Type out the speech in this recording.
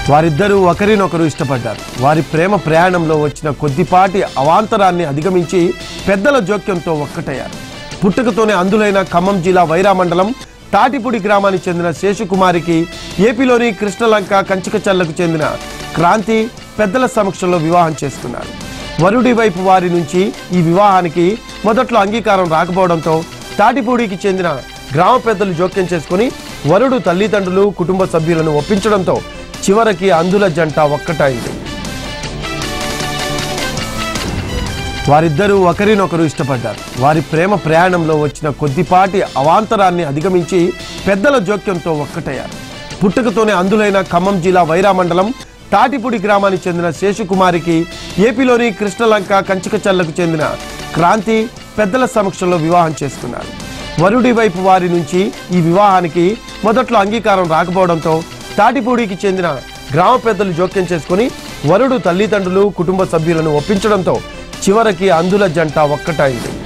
వారిద్దరూ ఒకరినొకరు ఇష్టపడ్డారు వారి ప్రేమ ప్రయాణంలో వచ్చిన కొద్దిపాటి అవాంతరాన్ని అధిగమించి పెద్దల జోక్యంతో ఒక్కటయ్యారు పుట్టుకతోనే అందులైన ఖమ్మం జిల్లా వైరా మండలం తాటిపూడి గ్రామానికి చెందిన శేషుకుమారికి ఏపీలోని కృష్ణలంక కంచికచల్లకు చెందిన క్రాంతి పెద్దల సమక్షంలో వివాహం చేసుకున్నారు వరుడి వైపు వారి నుంచి ఈ వివాహానికి మొదట్లో అంగీకారం రాకపోవడంతో తాటిపూడికి చెందిన గ్రామ పెద్దలు జోక్యం చేసుకుని వరుడు తల్లిదండ్రులు కుటుంబ సభ్యులను ఒప్పించడంతో చివరికి అందుల జంట ఒక్కటైంది వారిద్దరూ ఒకరినొకరు ఇష్టపడ్డారు వారి ప్రేమ ప్రయాణంలో వచ్చిన కొద్దిపాటి అవాంతరాన్ని అధిగమించి పెద్దల జోక్యంతో ఒక్కటయ్యారు పుట్టుకతోనే అందులైన ఖమ్మం జిల్లా వైరా మండలం తాటిపూడి గ్రామానికి చెందిన శేషుకుమారికి ఏపీలోని కృష్ణలంక కంచికచల్లకు చెందిన క్రాంతి పెద్దల సమక్షంలో వివాహం చేసుకున్నారు వరుడి వైపు వారి నుంచి ఈ వివాహానికి మొదట్లో అంగీకారం రాకపోవడంతో తాటిపూడికి చెందిన గ్రామ పెద్దలు జోక్యం చేసుకుని వరుడు తల్లిదండ్రులు కుటుంబ సభ్యులను ఒప్పించడంతో చివరికి అందుల జంట ఒక్కటైంది